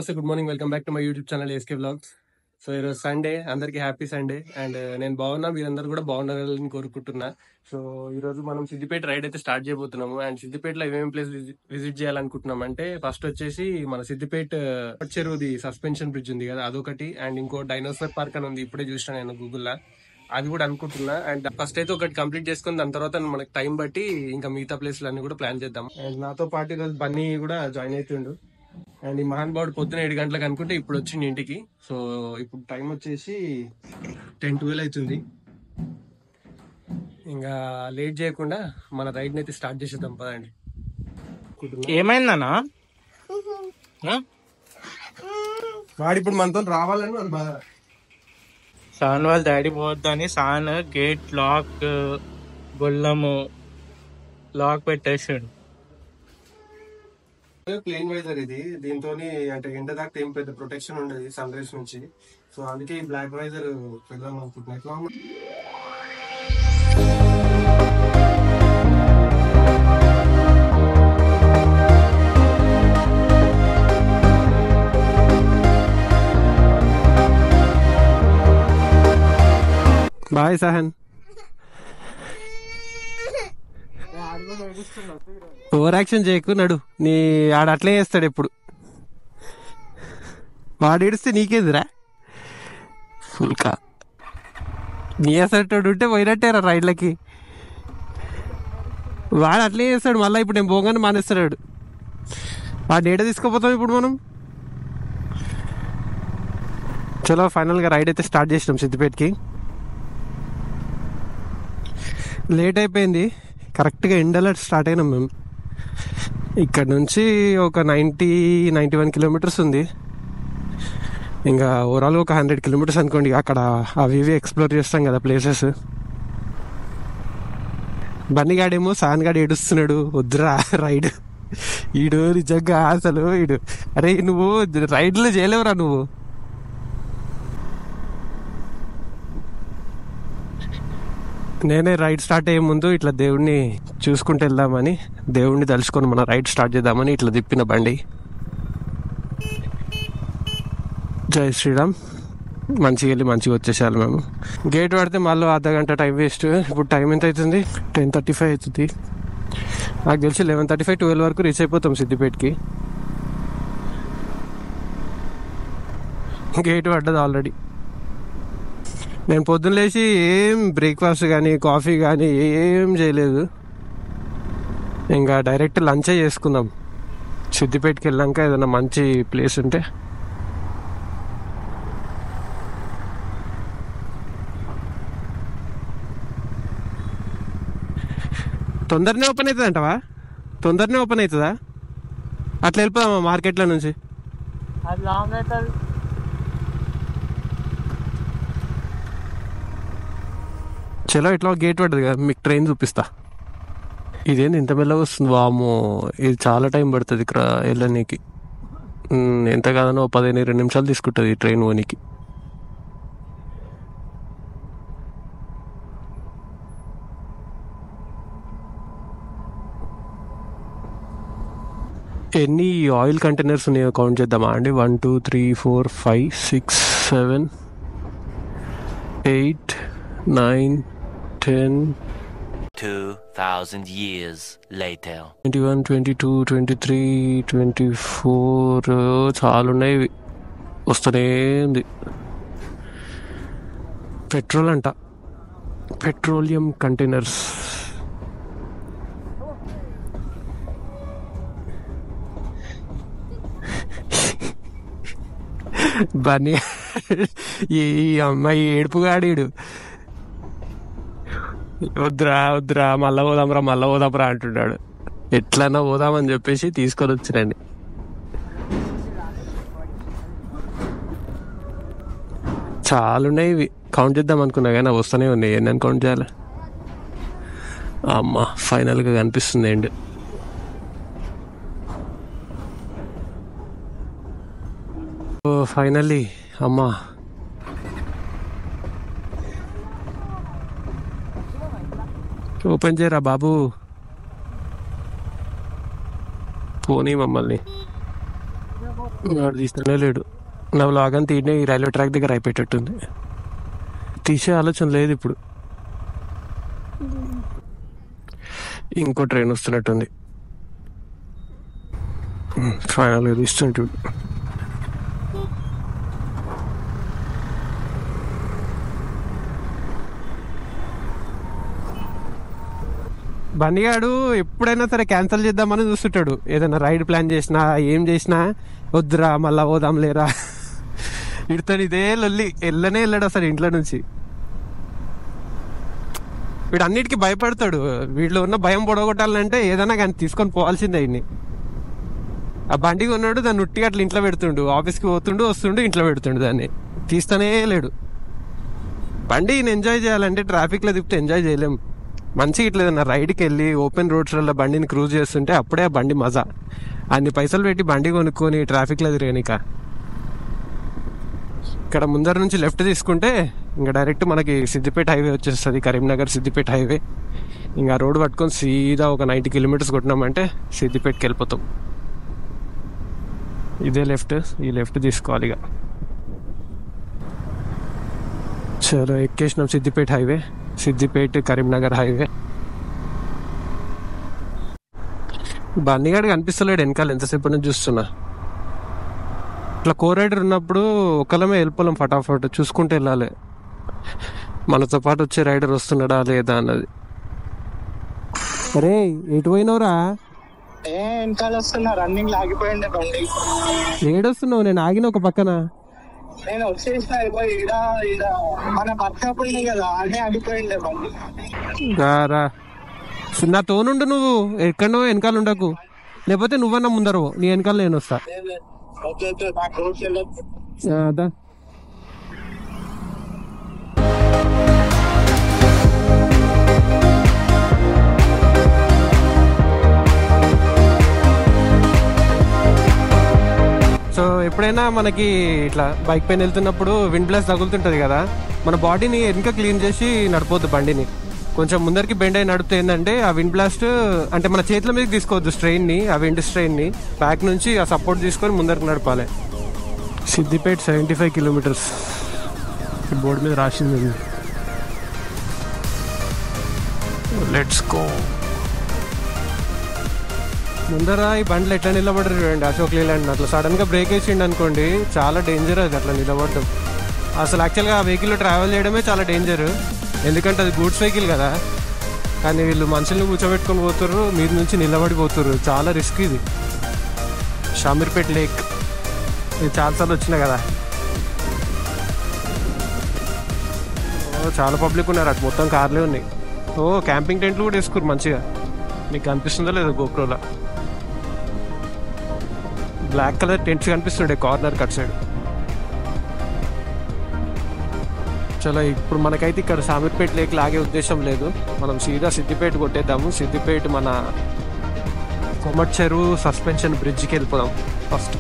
నమస్తే good morning welcome back to my YouTube channel SK blogs so ఈరోజు Sunday అందరికీ happy Sunday and నేను బాగున్నా మీరందరూ కూడా బాగుండాలని కోరుకుంటున్నా సో ఈరోజు మనం సిద్దిపేట రైడ్ అయితే స్టార్ట్ చేయబోతున్నాము అండ్ సిద్దిపేటలో ఏమేమి ప్లేస్ విజిట్ చేయాలనుకుంటున్నాం అంటే ఫస్ట్ వచ్చేసి మన సిద్దిపేట చెరువుది సస్పెన్షన్ బ్రిడ్జ్ ఉంది కదా అదొకటి అండ్ ఇంకో డైనోసార్ పార్క్ అని ఉంది ఇప్పుడే చూసిన నేను గూగుల్లో అది కూడా అనుకుంటున్నా అండ్ ఫస్ట్ అయితే ఒకటి కంప్లీట్ చేసుకుని దాని తర్వాత మనకి టైం బట్టి ఇంకా మిగతా ప్లేస్లు అన్ని కూడా ప్లాన్ చేద్దాం అండ్ నాతో పాటు ఈరోజు బన్నీ కూడా జాయిన్ అవుతుండు అండ్ ఈ మహాన్ బాబు పొద్దున ఏడు గంటలకు అనుకుంటే ఇప్పుడు వచ్చింది ఇంటికి సో ఇప్పుడు టైం వచ్చేసి టెన్ ట్వెల్వ్ అవుతుంది ఇంకా లేట్ చేయకుండా మన రైడ్ అయితే స్టార్ట్ చేసేద్దాం పదండి ఏమైందన్నా వాడు ఇప్పుడు మనతో రావాలని మన బాధ సాన్ వాళ్ళ డాడీ పోద్దని సాన్ గేట్ లాక్ గొల్లము లాక్ పెట్టేసాడు ప్లేన్ వైజర్ ఇది దీంతో అంటే ఎండ దాకా ఏం పెద్ద ప్రొటెక్షన్ ఉండదు సన్ రైజ్ నుంచి సో అందుకే ఈ బ్లాక్ వైజర్ పెడదాం అనుకుంటున్నా ఎట్లా ఉంది? బాయ్ సహన్ ఓవర్ యాక్షన్ చేయకు నడు నీ ఆడ అట్లే చేస్తాడు ఎప్పుడు వాడు ఏడిస్తే నీకేదిరా ఫుల్కా నీ అసలు ఉంటే పోయినట్టేరా రైడ్లకి వాడు అట్లే చేస్తాడు మళ్ళీ ఇప్పుడు నేను పోగానే మానేస్తాడు వాడు. వాడిని ఏడ తీసుకుపోతాం ఇప్పుడు మనం చలో ఫైనల్గా రైడ్ అయితే స్టార్ట్ చేసినాం సిద్దిపేటకి లేట్ అయిపోయింది కరెక్ట్గా ఎండ్ అలర్ట్ స్టార్ట్ అయినాం మేము ఇక్కడ నుంచి ఒక నైంటీ నైంటీ వన్ కిలోమీటర్స్ ఉంది ఇంకా ఓవరాల్ ఒక హండ్రెడ్ కిలోమీటర్స్ అనుకోండి అక్కడ అవి ఇవి ఎక్స్ప్లోర్ చేస్తాం కదా ప్లేసెస్ బన్నీగాడేమో సాన్గాడు ఏడుస్తున్నాడు వద్దురా రైడ్ ఈడు నిజంగా అసలు ఈడు అరే నువ్వు రైడ్లు చేయలేవురా నువ్వు నేనే రైడ్ స్టార్ట్ అయ్యే ముందు ఇట్లా దేవుడిని చూసుకుంటూ వెళ్దామని దేవుడిని తలుచుకొని మన రైడ్ స్టార్ట్ చేద్దామని ఇట్లా తిప్పిన బండి జై శ్రీరామ్ మంచిగా వెళ్ళి మంచిగా వచ్చేసారు మేము గేట్ పడితే మళ్ళీ అర్ధ గంట టైం వేస్ట్ ఇప్పుడు టైం ఎంత అవుతుంది టెన్ థర్టీ ఫైవ్ అవుతుంది నాకు తెలిసి లెవెన్ థర్టీ ఫైవ్ ట్వెల్వ్ వరకు రీచ్ అయిపోతాం సిద్దిపేటకి గేట్ పడ్డది ఆల్రెడీ నేను పొద్దున్న లేచి ఏం బ్రేక్ఫాస్ట్ కానీ కాఫీ కానీ ఏం చేయలేదు ఇంకా డైరెక్ట్ లంచే చేసుకుందాం సిద్దిపేటకి వెళ్ళాక ఏదైనా మంచి ప్లేస్ ఉంటే తొందరనే ఓపెన్ అవుతుంది అంటవా తొందరనే ఓపెన్ అవుతుందా అట్లా వెళ్ళిపోదామా మార్కెట్లో నుంచి అది లాంగ్ అవుతుంది చలో ఇట్లా గేట్ పడ్డది కదా మీకు ట్రైన్ చూపిస్తా ఇదేంది ఇంత మెల్లగా వస్తుంది వామో ఇది చాలా టైం పడుతుంది ఇక్కడ వెళ్ళనీకి ఉమ్, ఎంత కాదనో ఓ పదిహేను ఇరవై నిమిషాలు తీసుకుంటుంది ఈ ట్రైన్ పోనీకి ఎన్ని ఆయిల్ కంటైనర్స్ ఉన్నాయో కౌంట్ చేద్దామా అండి one two three four five six seven eight nine ten 2,000 years later. Twenty one twenty two twenty three twenty four చాలా ఉన్నాయి ఇవి. వస్తూనే ఉంది పెట్రోల్ అంట పెట్రోలియం కంటైనర్స్ బన్నీ ఈ ఈ అమ్మాయి ఏడుపుగాడీడు వద్దురా వద్దురా మళ్ళా పోదాంరా మళ్ళా పోదాంరా అంటున్నాడు ఎట్లన్నా పోదామని చెప్పేసి తీసుకొని వచ్చినండి చాలా ఉన్నాయి ఇవి కౌంట్ చేద్దాం అనుకున్నా కానీ అవి వస్తూనే ఉన్నాయి ఎన్ని కౌంట్ చేయాలి అమ్మ ఫైనల్గా కనిపిస్తుంది ఎండ్ ఓ ఫైనల్లీ అమ్మా ఓపెన్ చేయరా బాబు పోనీ మమ్మల్ని వాడు తీస్తూనే లేడు నా లాగన్ తీయనే ఈ రైల్వే ట్రాక్ దగ్గర అయిపోయేటట్టుంది తీసే ఆలోచన లేదు ఇప్పుడు ఇంకో ట్రైన్ వస్తున్నట్టుంది ఫైనల్గా తీస్తుంటు బన్నిగాడు ఎప్పుడైనా సరే క్యాన్సిల్ చేద్దామని చూస్తుంటాడు ఏదైనా రైడ్ ప్లాన్ చేసినా ఏం చేసినా వద్దురా మళ్ళా పోదాం లేరా ఇడతాడు ఇదే లొల్లి వెళ్ళనే వెళ్ళాడు అసలు ఇంట్లో నుంచి వీడు అన్నిటికీ భయపడతాడు వీళ్ళు ఉన్న భయం పొడగొట్టాలంటే ఏదైనా కానీ తీసుకొని పోవాల్సిందే ఆయన్ని ఆ బండి కొన్నాడు దాన్ని ఉట్టిగా అట్లా ఇంట్లో పెడుతుండు ఆఫీస్కి పోతుండు వస్తుండు ఇంట్లో పెడుతుండు దాన్ని తీస్తానే లేడు బండి ఈయన ఎంజాయ్ చేయాలంటే ట్రాఫిక్లో తిప్పితే ఎంజాయ్ చేయలేం మంచిగా ఇట్లా ఏదైనా రైడ్కి వెళ్ళి ఓపెన్ రోడ్స్లలో బండిని క్రూజ్ చేస్తుంటే అప్పుడే ఆ బండి మజా అన్ని పైసలు పెట్టి బండి కొనుక్కొని ట్రాఫిక్లో తిరగనిక ఇక్కడ ముందర నుంచి లెఫ్ట్ తీసుకుంటే ఇంకా డైరెక్ట్ మనకి సిద్దిపేట హైవే వచ్చేస్తుంది కరీంనగర్ సిద్దిపేట హైవే ఇంకా రోడ్ పట్టుకొని సీదా ఒక నైంటీ కిలోమీటర్స్ కొట్టినామంటే సిద్దిపేటకి వెళ్ళిపోతాం ఇదే లెఫ్ట్ ఈ లెఫ్ట్ తీసుకోవాలి ఇక చలో ఎక్కేసినాం సిద్దిపేట హైవే సిద్దిపేట కరీంనగర్ హైవే బన్నీగాడు కనిపిస్తలేడు వెనకాల ఎంతసేపు నుంచి చూస్తున్నా ఇట్లా కో రైడర్ ఉన్నప్పుడు ఒకళ్ళమే వెళ్ళిపోలేం ఫటాఫట్ చూసుకుంటూ వెళ్ళాలి మనతో పాటు వచ్చే రైడర్ వస్తున్నాడా లేదా అన్నది అరే ఎటు పోయినవురా ఏ వెనకాల వస్తున్నా రన్నింగ్ లాగిపోయింది బండి ఏడొస్తున్నావు నేను ఆగిన ఒక పక్కన నేను వచ్చేసిన అయిపోయి ఈడ ఈడ మన పక్క పోయింది కదా అదే అడిపోయింది బండి రా రా నా తోనుండు నువ్వు ఎక్కడో వెనకాల ఉండకు లేకపోతే నువ్వన్నా ముందరు పో. నీ వెనకాల నేను వస్తా ఓకే ఓకే నాకు రోడ్కి వెళ్ళొద్దు ఆ, దా సో ఎప్పుడైనా మనకి ఇట్లా బైక్ పైన వెళ్తున్నప్పుడు విండ్ బ్లాస్ తగులుతుంటది కదా మన బాడీని వెనక క్లీన్ చేసి నడపొద్దు బండిని కొంచెం ముందరికి బెండ్ అయి నడిపితే ఏంటంటే ఆ విండ్ బ్లాస్ట్ అంటే మన చేతుల మీద తీసుకోవద్దు స్ట్రెయిన్ ని ఆ విండ్ స్ట్రెయిన్ ని బ్యాక్ నుంచి ఆ సపోర్ట్ తీసుకొని ముందరికి నడపాలి Siddipet seventy five kilometres board మీద రాసింది లెట్స్ గో ముందర ఈ బండ్లు ఎట్లా నిలబడరు చూడండి అశోక్ లేలాండ్ అట్లా సడన్ గా బ్రేక్ వేసిండు అనుకోండి చాలా డేంజర్ అది అట్లా నిలబడటం అసలు యాక్చువల్గా ఆ వెహికల్ ట్రావెల్ చేయడమే చాలా డేంజర్ ఎందుకంటే అది గూడ్స్ వెహికల్ కదా కానీ వీళ్ళు మనుషుల్ని కూర్చోబెట్టుకొని పోతుర్రు మీద నుంచి నిలబడిపోతుర్రు చాలా రిస్క్ ఇది షామీర్పేట్ లేక్ ఇది చాలాసార్లు వచ్చినా కదా ఓ చాలా పబ్లిక్ ఉన్నారు అటు మొత్తం కార్లే ఉన్నాయి ఓ క్యాంపింగ్ టెంట్లు కూడా వేసుకురు మంచిగా మీకు కనిపిస్తుందో లేదో గోప్రోలో బ్లాక్ కలర్ టెంట్స్ కనిపిస్తుండే కార్నర్ కట్ సైడ్ చలో ఇప్పుడు మనకైతే ఇక్కడ సామీర్పేట లేక్ లాగే ఉద్దేశం లేదు మనం సీదా సిద్దిపేట కొట్టేద్దాము సిద్దిపేట మన కొమట్ చెరువు సస్పెన్షన్ బ్రిడ్జ్కి వెళ్ళిపోదాం ఫస్ట్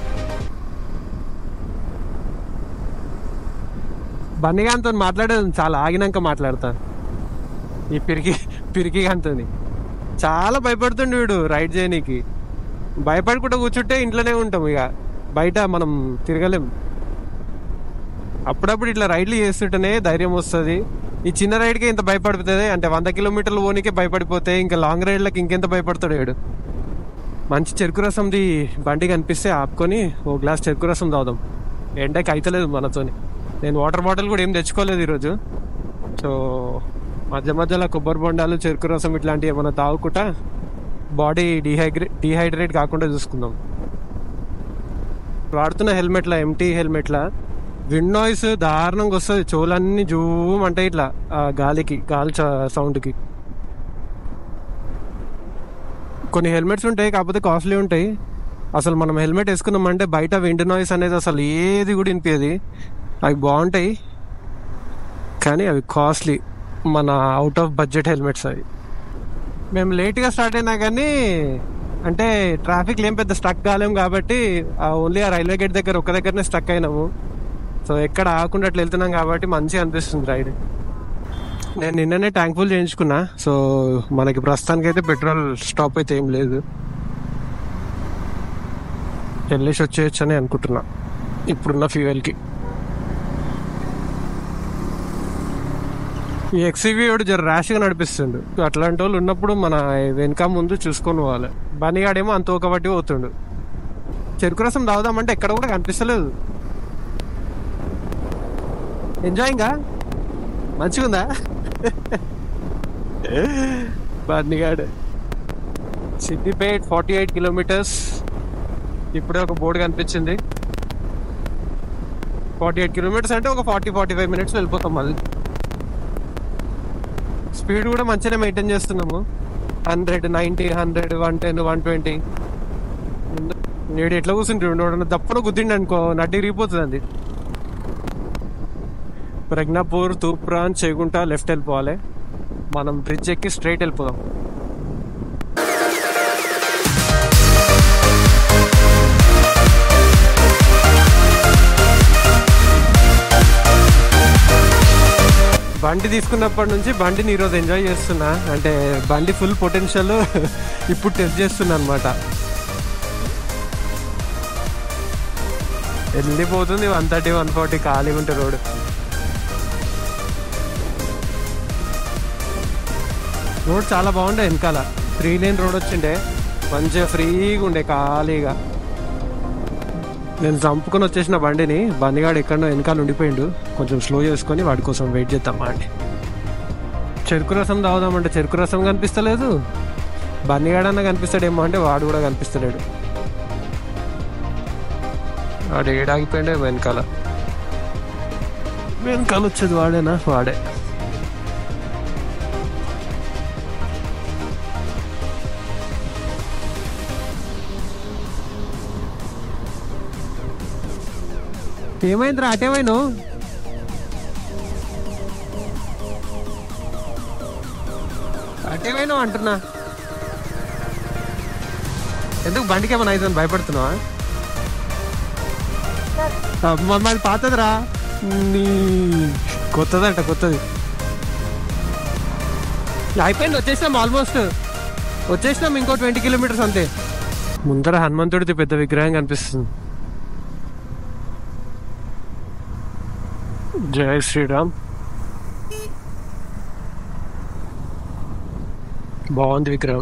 బన్నీగాంతో మాట్లాడేది చాలా ఆగినాక మాట్లాడతా ఈ పిరికి పిరికి గాంతోని చాలా భయపడుతుండే వీడు రైడ్ చేయనీకి భయపడకుండా కూర్చుంటే ఇంట్లోనే ఉంటాం ఇక బయట మనం తిరగలేం అప్పుడప్పుడు ఇట్లా రైడ్లు చేస్తుంటేనే ధైర్యం వస్తుంది ఈ చిన్న రైడ్కే ఇంత భయపడిపోతుంది అంటే వంద కిలోమీటర్లు పోనీకే భయపడిపోతే ఇంకా లాంగ్ రైడ్లకి ఇంకెంత భయపడతాడు వీడు మంచి చెరుకు రసంది బండి కనిపిస్తే ఆపుకొని ఓ గ్లాస్ చెరుకు రసం తాగుదాం ఎండకి అయితలేదు మనతోని నేను వాటర్ బాటిల్ కూడా ఏం తెచ్చుకోలేదు ఈరోజు సో మధ్య మధ్యలో కొబ్బరి బొండాలు చెరుకు రసం ఇట్లాంటివి ఏమైనా తాగుకుంటా బాడీ డిహైడ్రేట్ డిహైడ్రేట్ కాకుండా చూసుకుందాం వాడుతున్న హెల్మెట్ల ఎంటీ హెల్మెట్ల విండ్ నాయిస్ దారుణంగా వస్తుంది చెవులన్నీ జూమ్ అంటే ఇట్లా ఆ గాలికి గాలి చ- సౌండ్కి కొన్ని హెల్మెట్స్ ఉంటాయి కాకపోతే కాస్ట్లీ ఉంటాయి అసలు మనం హెల్మెట్ వేసుకున్నామంటే బయట విండ్ నాయిస్ అనేది అసలు ఏది కూడా వినిపించేది అవి బాగుంటాయి కానీ అవి కాస్ట్లీ మన అవుట్ ఆఫ్ బడ్జెట్ హెల్మెట్స్ అవి మేము లేట్గా స్టార్ట్ అయినా కానీ అంటే ట్రాఫిక్ ఏం పెద్ద స్టక్ కాలేము కాబట్టి ఓన్లీ ఆ రైల్వే గేట్ దగ్గర ఒక దగ్గరనే స్టక్ అయినాము సో ఎక్కడ ఆగకుండా అట్లా వెళ్తున్నాం కాబట్టి మంచిగా అనిపిస్తుంది రైడ్ నేను నిన్ననే ట్యాంక్ ఫుల్ చేయించుకున్నా సో మనకి ప్రస్తుతానికి అయితే పెట్రోల్ స్టాప్ అయితే ఏం లేదు వెళ్ళేసి వచ్చేయచ్చు అని అనుకుంటున్నా ఇప్పుడున్న ఫ్యూయల్కి ఈ ఎక్స్వీ వాడు జర ర్యాష్గా నడిపిస్తుండు అట్లాంటి వాళ్ళు ఉన్నప్పుడు మన వెనక ముందు చూసుకొని పోవాలి బనిగాడేమో అంత ఒక బట్టి పోతుండు చెరుకు రసం తాగుదామంటే ఎక్కడ కూడా కనిపిస్తలేదు ఎంజాయింగా మంచిగుందా బన్నిగాడు సిద్దిపేట్ ఫార్టీ ఎయిట్ కిలోమీటర్స్ ఇప్పుడే ఒక బోర్డు కనిపించింది ఫార్టీ ఎయిట్ కిలోమీటర్స్ అంటే ఒక ఫార్టీ ఫార్టీ ఫైవ్ మినిట్స్ వెళ్ళిపోతాం మళ్ళీ స్పీడ్ కూడా మంచిగానే మెయింటైన్ చేస్తున్నాము hundred ninety hundred one ten one twenty నేడు ఎట్లా కూర్చుంటాడు దప్పన గుద్దిండి అనుకో నడ్డి ఇరిగిపోతుంది అది ప్రజ్ఞాపూర్ తూప్రాన్ చేగుంట లెఫ్ట్ వెళ్ళిపోవాలి మనం బ్రిడ్జ్ ఎక్కి స్ట్రైట్ వెళ్ళిపోదాం బండి తీసుకున్నప్పటి నుంచి బండిని ఈరోజు ఎంజాయ్ చేస్తున్నా అంటే బండి ఫుల్ పొటెన్షియల్ ఇప్పుడు టెస్ట్ చేస్తున్నా అనమాట వెళ్ళిపోతుంది వన్ థర్టీ వన్ ఫార్టీ ఖాళీగా ఉంటే రోడ్ రోడ్ చాలా బాగుండే వెనకాల త్రీ లేన్ రోడ్ వచ్చిండే మంచిగా ఫ్రీగా ఉండే ఖాళీగా నేను చంపుకొని వచ్చేసిన బండిని బండిగాడు ఎక్కడో వెనకాల ఉండిపోయిండు కొంచెం స్లో చేసుకొని వాడి కోసం వెయిట్ చేద్దాం అండి చెరుకు రసం తాగుదామంటే చెరుకు రసం కనిపిస్తలేదు బన్నిగాడన్నా కనిపిస్తాడేమో అంటే వాడు కూడా కనిపిస్తలేడు వాడు ఏడాగిపోయిండే వెనకాల వెనకాల వచ్చేది వాడేనా వాడే ఏమైందిరా అటేమైనా అటేమైనా అంటున్నా ఎందుకు బండికి ఏమైనా అయితే భయపడుతున్నావా అమ్మ, మాది పాతదిరా నీ కొత్తదంట కొత్తది అయిపోయింది వచ్చేసినాం ఆల్మోస్ట్ వచ్చేసినాం ఇంకో ట్వంటీ కిలోమీటర్స్ అంతే ముందర హనుమంతుడిది పెద్ద విగ్రహం కనిపిస్తుంది జై శ్రీరామ్ బాగుంది విగ్రహం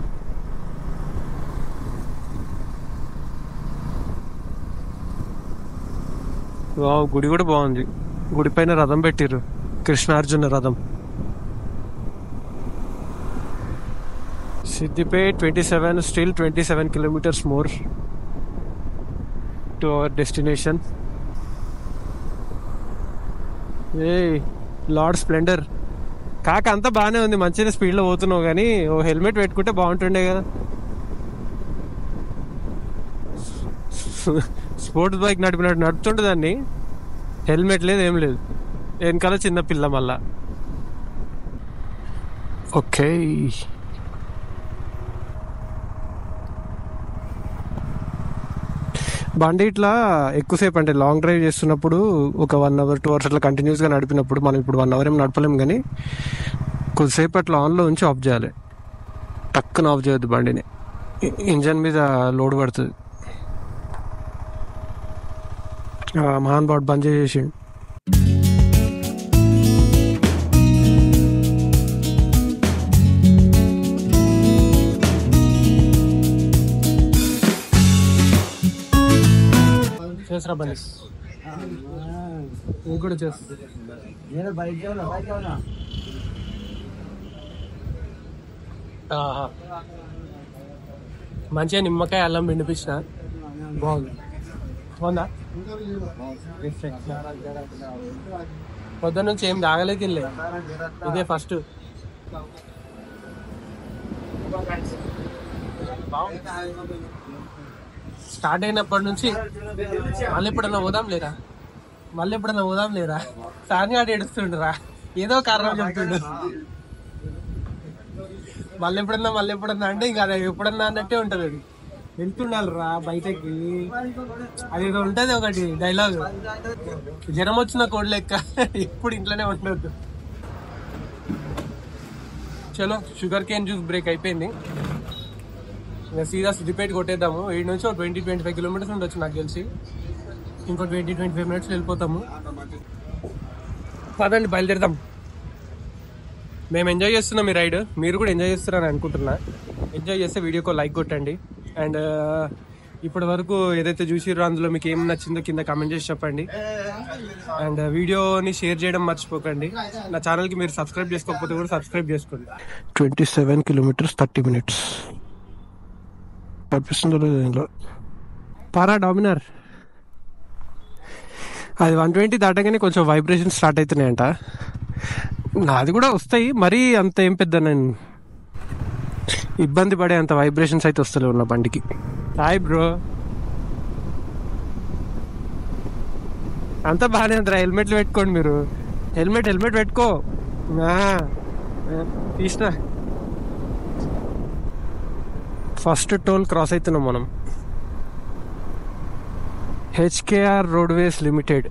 వావ్ గుడి కూడా బాగుంది గుడి పైన రథం పెట్టిర్రు కృష్ణార్జున రథం Siddipet twenty seven still twenty seven kilometres more to our destination a lord Splendor కాక అంతా బాగానే ఉంది మంచిగా స్పీడ్లో పోతున్నావు కానీ ఓ హెల్మెట్ పెట్టుకుంటే బాగుంటుండే కదా స్పోర్ట్స్ బైక్ నడిపినట్టు నడుపుతుండే దాన్ని హెల్మెట్ లేదు ఏం లేదు వెనకాల చిన్న పిల్ల మళ్ళా ఓకే బండి ఇట్లా ఎక్కువసేపు అంటే లాంగ్ డ్రైవ్ చేస్తున్నప్పుడు ఒక వన్ అవర్ టూ అవర్స్ అట్లా కంటిన్యూస్గా నడిపినప్పుడు మనం ఇప్పుడు వన్ అవర్ ఏం నడపలేం కానీ కొద్దిసేపు అట్లా ఆన్లో ఉంచి ఆఫ్ చేయాలి టక్కున ఆఫ్ చేయొద్దు బండిని ఇ- ఇంజన్ మీద లోడ్ పడుతుంది ఆ, మహాన్ బాట్ బంద్ చేసేసి చేసరా బండి నువ్వు కూడా చేస్తా ఆహా. మంచిగా నిమ్మకాయ అల్లం పిండిపించిన బాగుంది బాగుందా పొద్దున్న నుంచి ఏం తాగలేదు తినలే ఇదే ఫస్ట్ స్టార్ట్ అయినప్పటి నుంచి మళ్ళీ ఎప్పుడన్నా పోదాం లేరా మళ్ళీ ఎప్పుడన్నా పోదాం లేరా సానిగాడు ఏడుస్తుండరా ఏదో కారణం చెప్తుండు మళ్ళీ ఎప్పుడన్నా మళ్ళీ ఎప్పుడన్నా అంటే ఇంకా అది ఎప్పుడన్నా అన్నట్టే ఉంటది అది వెళ్తుండాలి రా బయటకి అది ఏదో ఉంటది ఒకటి డైలాగ్ జ్వరం వచ్చిన కోడి లెక్క ఎప్పుడు ఇంట్లోనే ఉండొద్దు చలో షుగర్ కేన్ జ్యూస్ బ్రేక్ అయిపోయింది ఇంకా సీదా సిద్దిపేట కొట్టేద్దాము ఈ నుంచి ఒక ట్వంటీ ట్వంటీ ఫైవ్ కిలోమీటర్స్ ఉండొచ్చు నాకు తెలిసి ఇంకో ట్వంటీ ట్వంటీ ఫైవ్ మినిట్స్ వెళ్ళిపోతాము పదండి బయలుదేరదాం మేము ఎంజాయ్ చేస్తున్నాం ఈ రైడ్ మీరు కూడా ఎంజాయ్ చేస్తారని అనుకుంటున్నా ఎంజాయ్ చేస్తే వీడియోకి లైక్ కొట్టండి అండ్ ఇప్పటి వరకు ఏదైతే చూసిరో అందులో మీకు ఏం నచ్చిందో కింద కామెంట్ చేసి చెప్పండి అండ్ వీడియోని షేర్ చేయడం మర్చిపోకండి నా ఛానల్కి మీరు సబ్స్క్రైబ్ చేసుకోకపోతే కూడా సబ్స్క్రైబ్ చేసుకోండి twenty seven kilometres thirty minutes కనిపిస్తుందో లేదో దీనిలో పారా డామినర్ అది వన్ ట్వంటీ దాటగానే కొంచెం వైబ్రేషన్ స్టార్ట్ అవుతున్నాయంట నాది కూడా వస్తాయి మరీ అంత ఏం పెద్ద నేను ఇబ్బంది పడే అంత వైబ్రేషన్స్ అయితే వస్తలేవు నా బండికి హాయ్ బ్రో అంత బాగానే ఉందిరా హెల్మెట్లు పెట్టుకోండి మీరు హెల్మెట్ హెల్మెట్ పెట్టుకో ఆ, తీసిన ఫస్ట్ టోల్ క్రాస్ అవుతున్నాం మనం హెచ్కేఆర్ రోడ్వేస్ లిమిటెడ్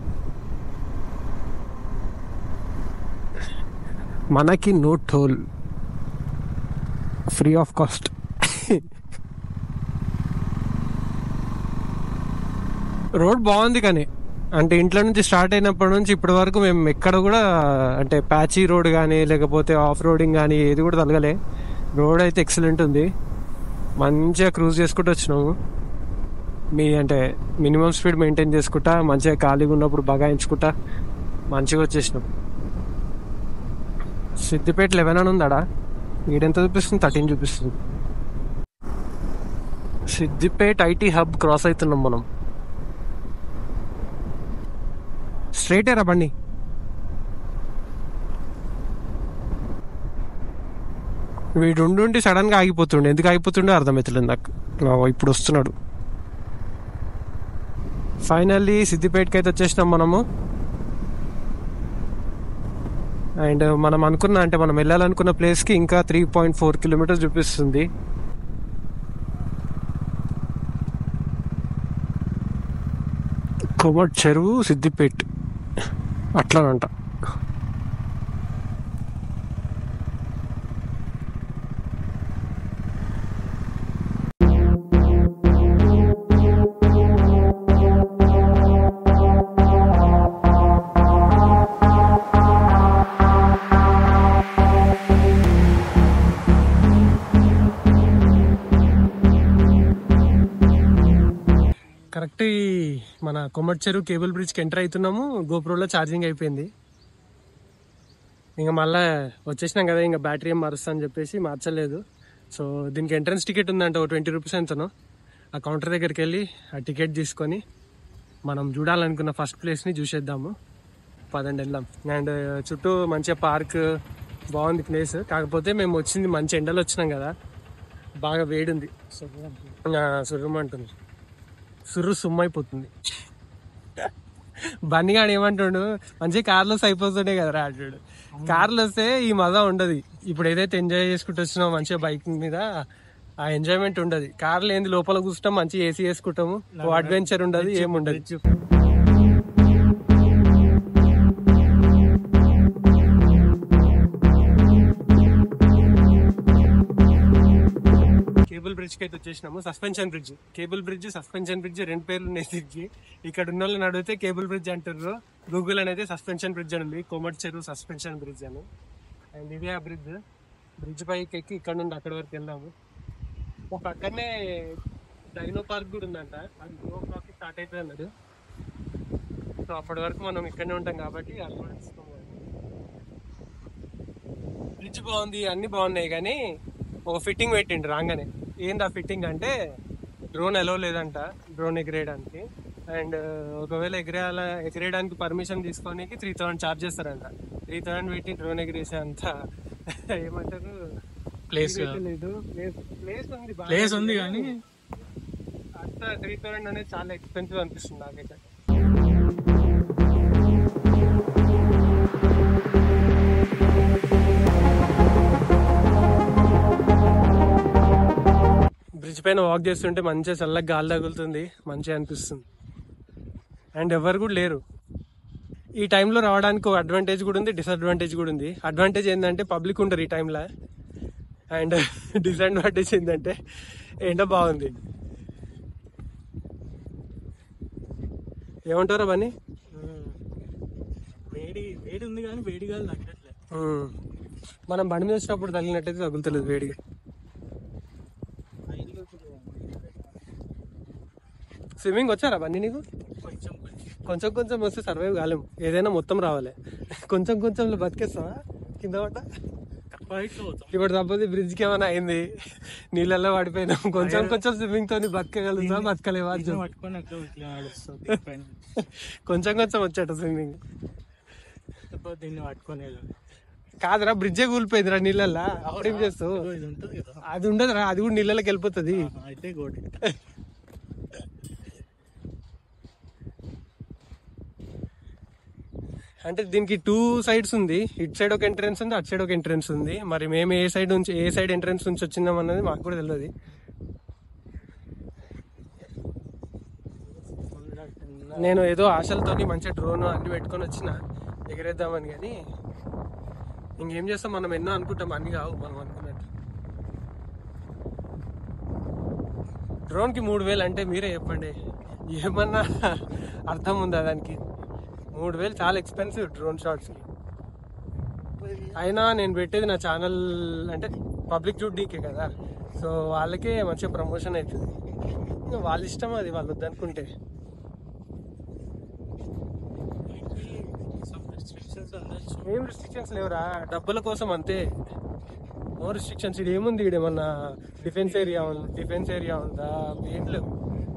మనకి no toll free of cost road బాగుంది కానీ అంటే ఇంట్లో నుంచి స్టార్ట్ అయినప్పటి నుంచి ఇప్పటి వరకు మేము ఎక్కడ కూడా అంటే ప్యాచీ రోడ్ కానీ లేకపోతే ఆఫ్ రోడింగ్ కానీ ఏది కూడా తలగలే రోడ్ అయితే ఎక్సలెంట్ ఉంది మంచిగా క్రూజ్ చేసుకుంటూ వచ్చినాము మీ అంటే మినిమం స్పీడ్ మెయింటైన్ చేసుకుంటా మంచిగా ఖాళీగా ఉన్నప్పుడు బగాయించుకుంటా మంచిగా వచ్చేసినాం సిద్దిపేట లెవెన్ అని ఉందాడా ఈడెంత చూపిస్తుంది థర్టీన్ చూపిస్తుంది సిద్దిపేట ఐటీ హబ్ క్రాస్ అవుతున్నాం మనం స్ట్రైట్ రా బండి వీడు ఉండి సడన్ గా ఆగిపోతుండే ఎందుకు ఆగిపోతుండే అర్థమవుతలేదు నాకు ఆ, ఇప్పుడు వస్తున్నాడు ఫైనల్లీ సిద్దిపేటకి అయితే వచ్చేసినాం మనము అండ్ మనం అనుకున్న అంటే మనం వెళ్ళాలనుకున్న ప్లేస్కి ఇంకా త్రీ పాయింట్ ఫోర్ కిలోమీటర్స్ చూపిస్తుంది కొమట్ చెరువు సిద్దిపేట్ అట్లానంట కరెక్ట్ ఈ మన కొమ్మటి చెరువు కేబుల్ బ్రిడ్జ్కి ఎంటర్ అవుతున్నాము గోప్రోలో ఛార్జింగ్ అయిపోయింది ఇంకా మళ్ళా వచ్చేసినాం కదా ఇంకా బ్యాటరీ ఏం మారుస్తా అని చెప్పేసి మార్చలేదు సో దీనికి ఎంట్రన్స్ టికెట్ ఉందంట ఓ ట్వంటీ రూపీస్ ఎంతనో ఆ కౌంటర్ దగ్గరికి వెళ్ళి ఆ టికెట్ తీసుకొని మనం చూడాలనుకున్న ఫస్ట్ ప్లేస్ని చూసేద్దాము పదండి వెళ్దాం అండ్ చుట్టూ మంచిగా పార్క్ బాగుంది ప్లేస్ కాకపోతే మేము వచ్చింది మంచి ఎండలు వచ్చినాం కదా బాగా వేడి ఉంది సుర్రమంటుంది సుర్రు సుమ్మైపోతుంది బన్నీగాడు ఏమంటాడు మంచి కార్లో అయిపోతుండే కదా అంటాడు కార్లో వస్తే ఈ మజా ఉండదు ఇప్పుడు ఏదైతే ఎంజాయ్ చేసుకుంటూ వచ్చినామో మంచిగా బైక్ మీద ఆ ఎంజాయ్మెంట్ ఉండదు కార్లో ఏంది లోపల కూర్చుంటాం మంచి ఏసీ వేసుకుంటాము ఓ అడ్వెంచర్ ఉండదు ఏముండదు కేబుల్ బ్రిడ్జ్ కి అయితే వచ్చేసినాము suspension bridge cable bridge suspension bridge రెండు పేర్లు ఉన్నాయి దీనికి ఇక్కడ ఉన్న వాళ్ళని అడిగితే కేబుల్ బ్రిడ్జ్ అంటారు గూగుల్ అనేది సస్పెన్షన్ బ్రిడ్జ్ అని ఉంది కోమటి చెరువు సస్పెన్షన్ బ్రిడ్జ్ అని అండ్ ఇదే ఆ బ్రిడ్జ్ బ్రిడ్జ్ పైకి ఎక్కి ఇక్కడ నుండి అక్కడి వరకు వెళ్దాము ఒక పక్కనే డైనో పార్క్ కూడా ఉందంట అది టూ ఓ క్లాక్ స్టార్ట్ అవుతుంది అన్నాడు సో అప్పటి వరకు మనం ఇక్కడనే ఉంటాం కాబట్టి అది కూడా తీసుకోవాలి బ్రిడ్జ్ బాగుంది అన్ని బాగున్నాయి కానీ ఒక ఫిట్టింగ్ పెట్టిండు రాగానే ఏంది ఆ ఫిట్టింగ్ అంటే డ్రోన్ ఎలో లేదంట డ్రోన్ ఎగిరేయడానికి అండ్ ఒకవేళ ఎగిరేయాల ఎగిరేయడానికి పర్మిషన్ తీసుకోనికి త్రీ థౌసండ్ ఛార్జ్ చేస్తారంట త్రీ థౌసండ్ పెట్టి డ్రోన్ ఎగిరేసే అంత ఏమంటారు Place ఇది లేదు ప్లేస్ ప్లేస్ ఉంది బాగా. ప్లేస్ ఉంది కానీ అంత త్రీ థౌసండ్ అనేది చాలా ఎక్స్పెన్సివ్ అనిపిస్తుంది నాకైతే బ్రిడ్జ్ పైన వాక్ చేస్తుంటే మంచిగా చల్లగా గాలి తగులుతుంది మంచిగా అనిపిస్తుంది అండ్ ఎవరు కూడా లేరు ఈ టైంలో రావడానికి ఒక అడ్వాంటేజ్ కూడా ఉంది డిసడ్వాంటేజ్ కూడా ఉంది అడ్వాంటేజ్ ఏంటంటే పబ్లిక్ ఉండరు ఈ టైంలో అండ్ డిసడ్వాంటేజ్ ఏంటంటే ఎండ బాగుంది ఏమంటారా బన్నీ వేడి వేడి ఉంది కానీ వేడి గాలి తగ్గట్లే ఉమ్. మనం బండి మీద వచ్చినప్పుడు తగిలినట్టయితే తగులుతలేదు వేడిగా స్విమ్మింగ్ వచ్చారా బన్నీ నీకు కొంచెం కొంచెం కొంచెం కొంచెం వస్తే సర్వైవ్ కాలేం ఏదైనా మొత్తం రావాలి కొంచెం కొంచెం బతికేస్తావా కింద పడ్డ బయటలో పోతాం ఇప్పుడు తప్పది బ్రిడ్జ్ కి ఏమైనా అయింది నీళ్ళల్లో పడిపోయినాం కొంచెం కొంచెం స్విమ్మింగ్ తోని బతకగలుగుతా బతకలేవా అని దీన్ని చెప్పు. పట్టుకొని అట్లా ఇట్లా నడుస్తుంది పైన కొంచెం కొంచెం వచ్చాట స్విమ్మింగ్ లేకపోతే దీన్ని పట్టుకొని వెళ్ళాలి. కాదురా బ్రిడ్జే కూలిపోయిందిరా నీళ్ళల్లో అప్పుడేం చేస్తావు ఇదిగో ఇది ఉంటుంది కదా అది ఉండదురా అది కూడా నీళ్ళకి వెళ్ళిపోతుంది ఆ, అయితే గోడి అంటే దీనికి టూ సైడ్స్ ఉంది ఇటు సైడ్ ఒక ఎంట్రెన్స్ ఉంది అటు సైడ్ ఒక ఎంట్రెన్స్ ఉంది మరి మేము ఏ సైడ్ నుంచి ఏ సైడ్ ఎంట్రెన్స్ నుంచి వచ్చిందాం అన్నది మాకు కూడా తెలియదు నేను ఏదో ఆశలతోని మంచిగా డ్రోన్ అన్ని పెట్టుకొని వచ్చిన ఎగరేద్దామని కానీ ఇంకేం చేస్తాం మనం ఎన్నో అనుకుంటాం అన్ని కావు మనం అనుకున్నట్టు డ్రోన్ కి మూడు వేలు అంటే మీరే చెప్పండి ఏమన్నా అర్థం ఉందా దానికి మూడు వేలు చాలా ఎక్స్పెన్సివ్ డ్రోన్ షాట్స్ కి అయినా నేను పెట్టేది నా ఛానల్ అంటే పబ్లిక్ డ్యూటీకే కదా సో వాళ్ళకే మంచిగా ప్రమోషన్ అవుతుంది ఇంకా వాళ్ళ ఇష్టం అది వాళ్ళు వద్దనుకుంటే ఏం రిస్ట్రిక్షన్స్ లేవురా డబ్బుల కోసం అంతే నో రిస్ట్రిక్షన్స్ ఇది ఏముంది ఇక్కడ ఏమన్నా డిఫెన్స్ ఏరియా ఉంది డిఫెన్స్ ఏరియా ఉందా ఏం లేవు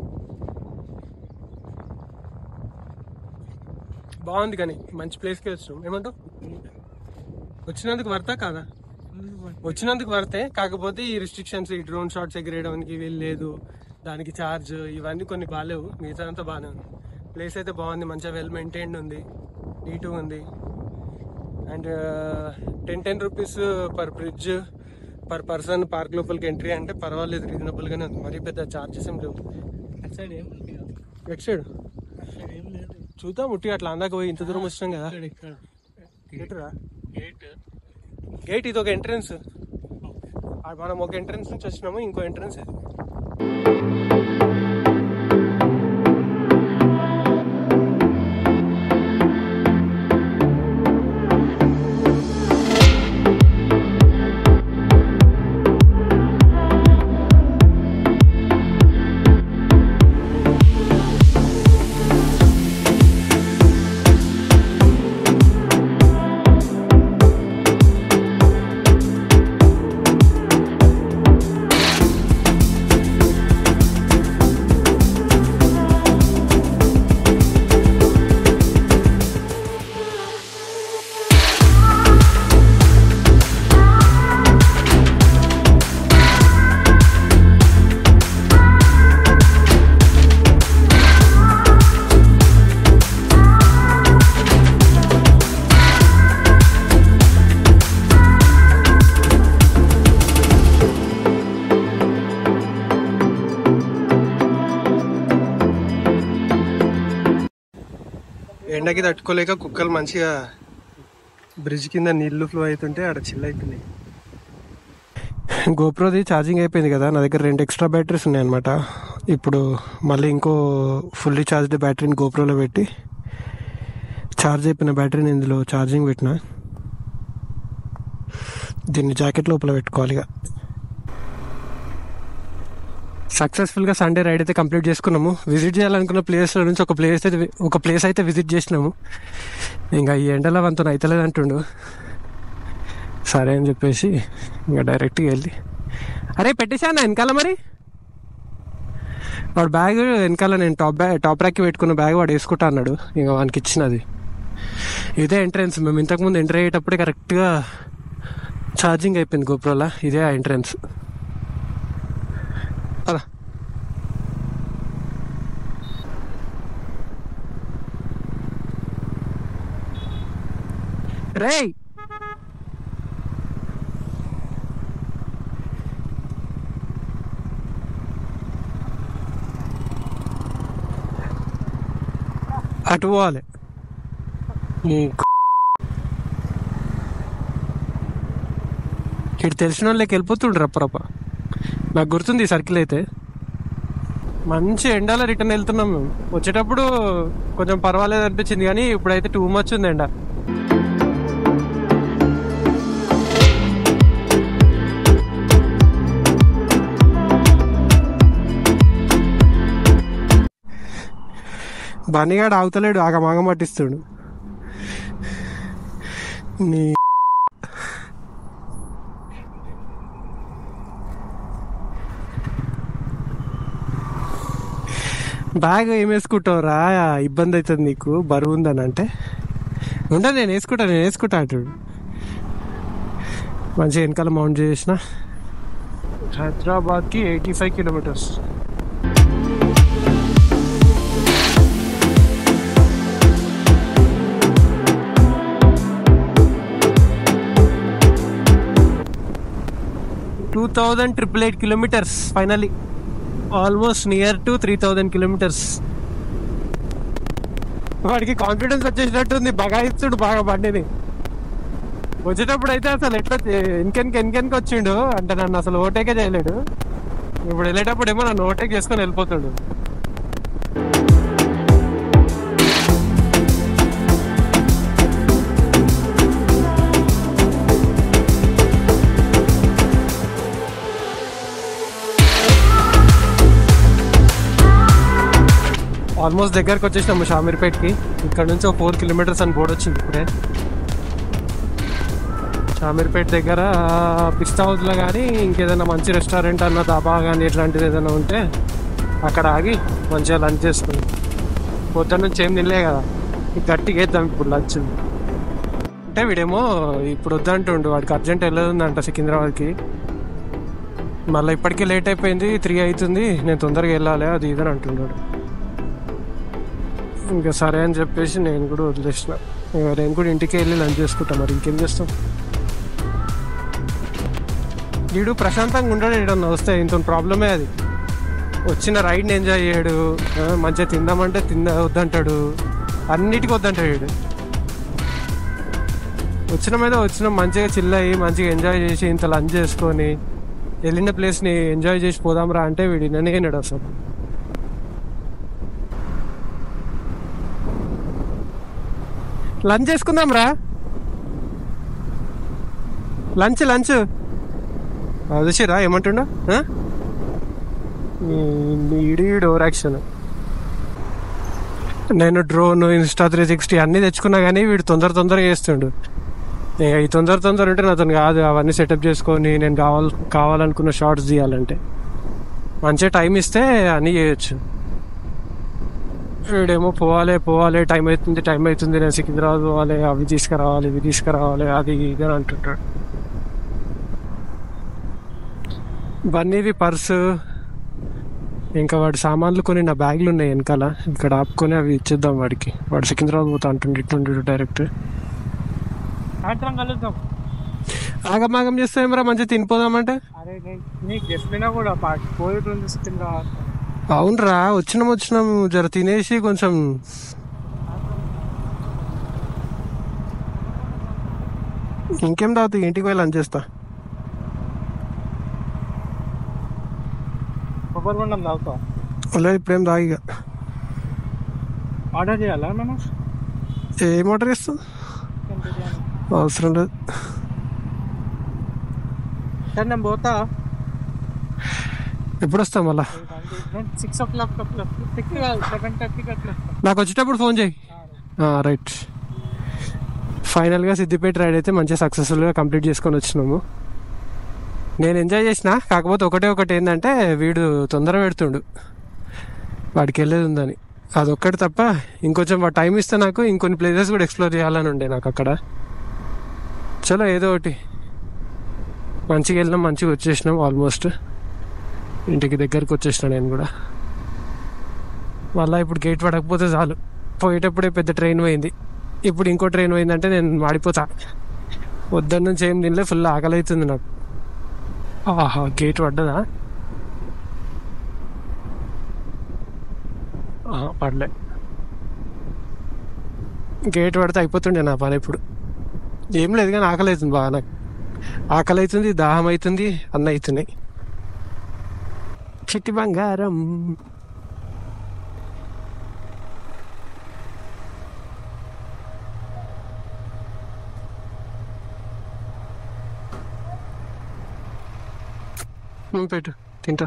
బాగుంది కానీ మంచి ప్లేస్కి వచ్చినాం ఏమంటావు వచ్చినందుకు వర్తా కాదా వచ్చినందుకు వర్తే కాకపోతే ఈ రిస్ట్రిక్షన్స్ ఈ డ్రోన్ షాట్స్ ఎగిరేయడానికి వెళ్ళలేదు దానికి ఛార్జ్ ఇవన్నీ కొన్ని బాగాలేవు మిగతా అంతా బాగానే ఉంది ప్లేస్ అయితే బాగుంది మంచిగా వెల్ మెయింటైన్డ్ ఉంది నీట్గా ఉంది and ten ten rupees per bridge per person park లోపలికి ఎంట్రీ అంటే పర్వాలేదు రీజనబుల్గానే ఉంది మరీ పెద్ద ఛార్జెస్ ఏం లేవు అటు సైడ్ ఏం ఉంది కదా ఎట్ సైడ్ అటు సైడ్ ఏం లేదు చూద్దాం ఉట్టి అట్లా అందాక పోయి ఇంత దూరం వచ్చినాం కదా ఇక్కడ ఇక్కడ ఎటురా గేట్ గేట్ ఇది ఒక ఎంట్రన్స్ మనం ఒక ఎంట్రన్స్ నుంచి వచ్చినాము ఇంకో ఎంట్రన్స్ ఇది ఎండకి తట్టుకోలేక కుక్కలు మంచిగా బ్రిడ్జ్ కింద నీళ్లు ఫ్లో అవుతుంటే ఆడ చిల్ అవుతున్నాయి గోప్రోది ఛార్జింగ్ అయిపోయింది కదా నా దగ్గర రెండు ఎక్స్ట్రా బ్యాటరీస్ ఉన్నాయి అనమాట ఇప్పుడు మళ్ళీ ఇంకో ఫుల్లీ ఛార్జ్డ్ బ్యాటరీని గోప్రోలో పెట్టి ఛార్జ్ అయిపోయిన బ్యాటరీని ఇందులో ఛార్జింగ్ పెట్టిన దీన్ని జాకెట్ లోపల పెట్టుకోవాలి ఇక సక్సెస్ఫుల్గా సండే రైడ్ అయితే కంప్లీట్ చేసుకున్నాము విజిట్ చేయాలనుకున్న ప్లేస్ల నుంచి ఒక ప్లేస్ అయితే ఒక ప్లేస్ అయితే విజిట్ చేసినాము ఇంకా ఈ ఎండలో వంతు అవుతలేదు అంటుండు సరే అని చెప్పేసి ఇంకా డైరెక్ట్గా వెళ్ళి అరే పెట్టేశాను వెనకాల మరి వాడు బ్యాగ్ వెనకాల నేను టాప్ బ్యాగ్ టాప్ ర్యాక్కి పెట్టుకున్న బ్యాగ్ వాడు వేసుకుంటా అన్నాడు ఇంకా వానికి ఇచ్చినది ఇదే ఎంట్రన్స్ మేము ఇంతకుముందు ఎంటర్ అయ్యేటప్పుడే కరెక్ట్గా ఛార్జింగ్ అయిపోయింది గోప్రోలా ఇదే ఆ ఎంట్రన్స్ అలా రేయ్ అటు పోవాలి ఈ ఇటు తెలిసిన వాళ్ళకి వెళ్ళిపోతుండ్రు రప్పరప్ప నాకు గుర్తుంది ఈ సర్కిల్ అయితే మంచి ఎండలో రిటర్న్ వెళ్తున్నాం మేము వచ్చేటప్పుడు కొంచెం పర్వాలేదు అనిపించింది కానీ ఇప్పుడైతే టూ మచ్ ఉంది ఎండ బన్నీగాడు ఆగుతలేడు ఆగమాగం పట్టిస్తాడు నీ బ్యాగ్ ఏం వేసుకుంటావురా ఇబ్బంది అవుతుంది నీకు బరువు ఉందని అంటే ఉండా నేను వేసుకుంటా నేను వేసుకుంటా అంటాడు మంచిగా వెనకాల మౌంట్ చేసిన హైదరాబాద్కి eighty five kilometres two thousand triple eight kilometres finally almost near to three thousand kilometres వాడికి కాన్ఫిడెన్స్ వచ్చేసినట్టుంది బాగా ఇస్తుడు బాగా బండిని వచ్చేటప్పుడు అయితే అసలు ఎట్లా ఎన్కెన్కి ఎన్కెన్కి వచ్చిండు అంటే నన్ను అసలు ఓటేకే చేయలేడు ఇప్పుడు వెళ్ళేటప్పుడు ఏమో నన్ను ఓటేక్ చేసుకొని వెళ్ళిపోతాడు ఆల్మోస్ట్ దగ్గరకు వచ్చేసినాము షామీర్పేట్కి ఇక్కడ నుంచి ఒక ఫోర్ కిలోమీటర్స్ అని బోర్డు వచ్చింది ఇప్పుడే షామీర్పేట్ దగ్గర పిస్తా హౌస్లో కానీ ఇంకేదైనా మంచి రెస్టారెంట్ అన్న దాబా కానీ ఇట్లాంటిది ఏదైనా ఉంటే అక్కడ ఆగి మంచిగా లంచ్ చేసుకుని పొద్దున్న నుంచి ఏం తినలే కదా ఇక గట్టిగా వేద్దాం ఇప్పుడు లంచ్ అంటే వీడేమో ఇప్పుడు వద్దంటుండు వాడికి అర్జెంట్ వెళ్ళదుందంట సికింద్రాబాద్కి మళ్ళీ ఇప్పటికే లేట్ అయిపోయింది త్రీ అవుతుంది నేను తొందరగా వెళ్ళాలి అది ఇదని అంటున్నాడు ఇంకా సరే అని చెప్పేసి నేను కూడా వదిలేసిన ఇక నేను కూడా ఇంటికి వెళ్ళి లంచ్ చేసుకుంటా మరి ఇంకేం చేస్తాం వీడు ప్రశాంతంగా ఉండడు ఏడన్నా వస్తే ఇంత ప్రాబ్లమే అది వచ్చిన రైడ్ని ఎంజాయ్ చేయడు ఆ, మంచిగా తిందామంటే తిందా వద్దంటాడు అన్నిటికీ వద్దంటాడు వీడు వచ్చిన మీద వచ్చిన మంచిగా చిల్ అయ్యి మంచిగా ఎంజాయ్ చేసి ఇంత లంచ్ చేసుకొని వెళ్ళిన ప్లేస్ని ఎంజాయ్ చేసి పోదాంరా అంటే వీడు వినడు అసలు లంచ్ చేసుకుందాం రా లంచ్ లంచ్ అదిసిరా ఏమంటుండ ఈడు ఓవర్ యాక్షన్ నేను డ్రోన్ ఇన్స్టా త్రీ సిక్స్టీ అన్నీ తెచ్చుకున్నా కానీ వీడు తొందర తొందరగా చేస్తుండు ఇక ఈ తొందర తొందర ఉంటే నాతో కాదు అవన్నీ సెటప్ చేసుకొని నేను కావాలి కావాలనుకున్న షార్ట్స్ తీయాలంటే మంచిగా టైం ఇస్తే అన్నీ చేయొచ్చు వీడేమో పోవాలి పోవాలి టైం అవుతుంది టైం అవుతుంది నేను సికింద్రాబాద్ పోవాలి అవి తీసుకురావాలి ఇవి తీసుకురావాలి అది ఇది అని అంటుంటాడు బన్నీది పర్సు ఇంకా వాడి సామాన్లు కొన్ని నా బ్యాగ్లు ఉన్నాయి వెనకాల ఇక్కడ ఆపుకొని అవి ఇచ్చేద్దాం వాడికి వాడు సికింద్రాబాద్ పోతా అంటుండే ఇట్లుండి డైరెక్ట్ సాయంత్రం కలుద్దాం ఆగమాగం చేస్తే ఏమరా మంచిగా తినిపోదామంటే అరే నీ- నీకు చెప్పినా కూడా పోయేటోళ్ళు తీసుకుని రావాలి అవునరా వచ్చినాం వచ్చినాం జర తినేసి కొంచెం ఇంకేం తాగుతా ఇంటికి వెళ్ళి లంచ్ చేస్తా కొబ్బరి బొండం తాగుతాం లేదు ఇప్పుడేం తాగిగా ఆర్డర్ చేయాలా మనం ఏం ఆర్డర్ చేస్తావు చికెన్ బిర్యానీ అవసరం లేదు సరే నేను పోతా ఎప్పుడు వస్తాం మళ్ళా నేను సిక్స్ ఓ క్లాక్ అట్లా సిక్స్ కాదు సెవెన్ థర్టీకి అట్లా వస్తా. నాకు వచ్చేటప్పుడు ఫోన్ చేయి రైట్ ఫైనల్గా సిద్దిపేట రైడ్ అయితే మంచిగా సక్సెస్ఫుల్గా కంప్లీట్ చేసుకొని వచ్చినాము నేను ఎంజాయ్ చేసిన కాకపోతే ఒకటే ఒకటి ఏంటంటే వీడు తొందర పెడుతుండు వాడికి వెళ్ళేది ఉందని అదొక్కటి తప్ప ఇంకొంచెం వాడు టైం ఇస్తే నాకు ఇంకొన్ని ప్లేసెస్ కూడా ఎక్స్ప్లోర్ చేయాలని ఉండే నాకు అక్కడ చలో ఏదో ఒకటి మంచిగా వెళ్ళినాం మంచిగా వచ్చేసినాం ఆల్మోస్ట్ ఇంటికి దగ్గరికి వచ్చేసిన నేను కూడా మళ్ళీ ఇప్పుడు గేట్ పడకపోతే చాలు పోయేటప్పుడే పెద్ద ట్రైన్ పోయింది ఇప్పుడు ఇంకో ట్రైన్ పోయిందంటే నేను మాడిపోతా వద్దన్న నుంచి ఏం తినలే ఫుల్ ఆకలి అవుతుంది నాకు ఆహా గేట్ పడ్డదా ఆహా, పడలే గేట్ పడితే అయిపోతుండే నా పని ఇప్పుడు ఏం లేదు కానీ ఆకలి అవుతుంది బాగా నాకు ఆకలి అవుతుంది దాహం అవుతుంది అన్న అవుతున్నాయి చిట్టి బంగారం ఉమ్, పెట్టు తింటా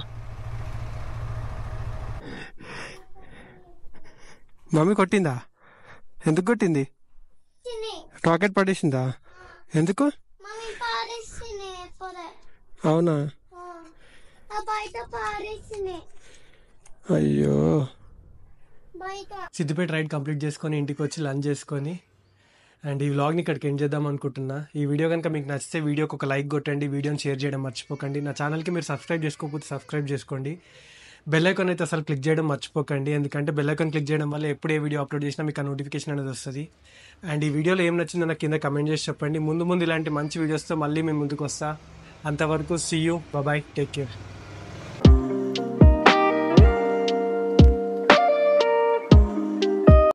మమ్మీ కొట్టిందా ఎందుకు కొట్టింది రాకెట్ పడేసిందా ఎందుకు మమ్మీ పారేసినే పొరే అవునా ఆ బయట పారేసినే అయ్యో బయట సిద్దిపేట రైడ్ కంప్లీట్ చేసుకొని ఇంటికి వచ్చి లంచ్ చేసుకొని అండ్ ఈ వ్లాగ్ని ఇక్కడికి ఎండ్ చేద్దాం అనుకుంటున్నా ఈ వీడియో కనుక మీకు నచ్చితే వీడియోకి ఒక లైక్ కొట్టండి వీడియోని షేర్ చేయడం మర్చిపోకండి నా ఛానల్కి మీరు సబ్స్క్రైబ్ చేసుకోకపోతే సబ్స్క్రైబ్ చేసుకోండి బెల్ ఐకాన్ అయితే అసలు క్లిక్ చేయడం మర్చిపోకండి ఎందుకంటే బెల్ ఐకాన్ క్లిక్ చేయడం వల్ల ఎప్పుడు ఏ వీడియో అప్లోడ్ చేసినా మీకు ఆ నోటిఫికేషన్ అనేది వస్తుంది అండ్ ఈ వీడియోలో ఏం నచ్చిందో నాకు కింద కమెంట్ చేసి చెప్పండి ముందు ముందు ఇలాంటి మంచి వీడియోస్తో మళ్ళీ మేము ముందుకు వస్తా అంతవరకు see you bye take care